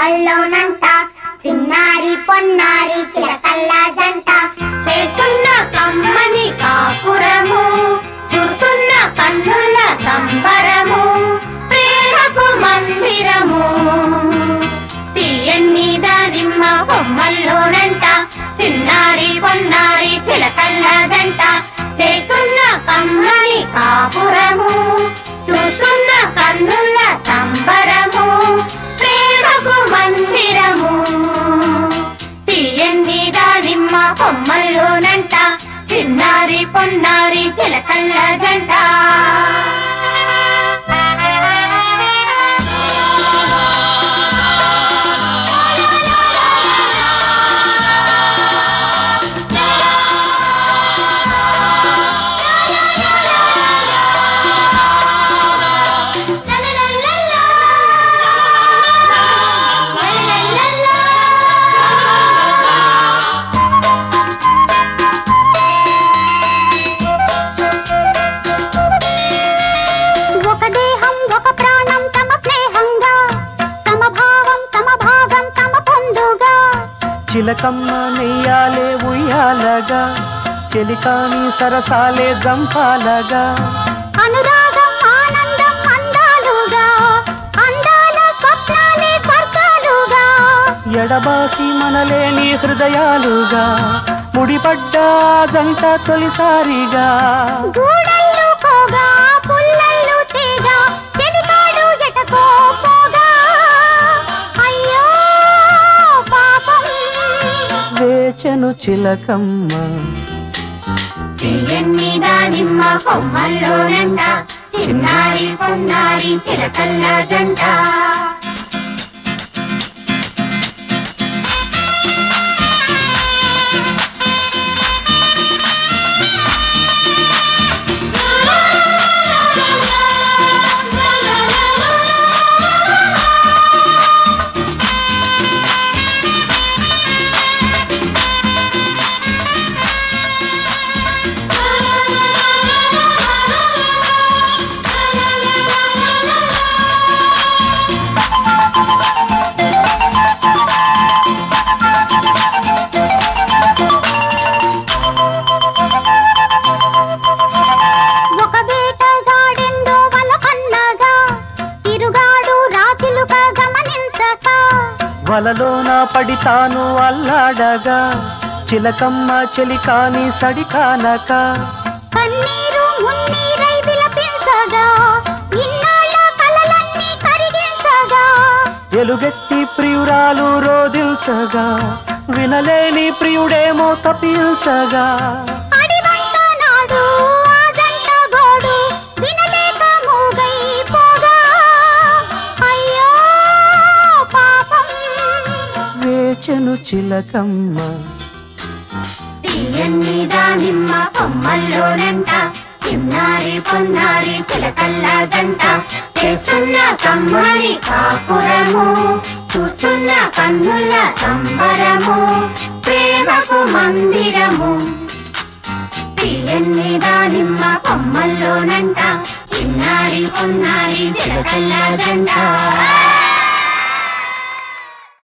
కొమ్మల్లోనంట చిన్నారి పొన్నారి చిలకల్ల జంట చేస్తున్న కమ్మని కాపురము చూస్తున్న కన్నుల సంబరము ప్రేమకు మందిరము తీయన్ని దానిమ్మ బొమ్మల్లోనంట చిన్నారి పొన్నారి చిలకల్ల జంట చేస్తున్న కమ్మని కాపురము చూస్తున్న కన్నుల సంబరము ప్రేమకు మందిరము తీయండి దానిమ్మ కొమ్మల్లోనంట చిన్నారి పొన్నారి చిలకల్ల జంట ఒక దేహం ఒక ప్రాణం తమ స్నేహంగా సమభావం సమభాగం తమ పొందుగా చిలకమ్మ నెయ్యాలే ఉయ్యాలగా చెలికాని సరసాలే జంపాలగా అనురాగం ఆనందం అందాలుగా అందాల స్వప్నాలే స్వర్గాలుగా ఎడబాసి మనలేని హృదయాలుగా ముడిపడ్డ ఆ జంట తొలిసారిగా గూడళ్ళు పోగా పుల్లళ్ళు తీగ చెలికాడు ఎటకో పోగా అయ్యో పాపం వేచెను చిలకమ్మ తీయన్ని దానిమ్మ కొమ్మల్లోనంట చిన్నారి పొన్నారి చిలకల్ల జంట ఒక వేటగాడెందో వల కన్నగా తిరుగాడు రాచిలుక గమనించక వలలోన పడితాను అల్లాడగా చిలకమ్మ చెలికాని సడికానక కన్నీరు మున్నీరై విలపించగా ఇన్నాళ్ళ కలలన్నీ కరిగించగా ఎలుగెత్తి ప్రియురాలు రోదిల్చగా వినలేని ప్రియుడేమో తప్పించగా అడివంట నాడు ఆ జంట గోడు వినలేక మూగైపోగా అయ్యో పాపం వేచెను చిలకమ్మ తీయన్ని దానిమ్మ కొమ్మల్లోనంట చిన్నారి పొన్నారి చిలకల్ల జంట చేస్తున్న కమ్మని కాపురము చూస్తున్న కన్నుల సంబరము ప్రేమకు మందిరము తీయన్ని దానిమ్మ కొమ్మల్లోనంట చిన్నారి పొన్నారి చిలకల్ల జంట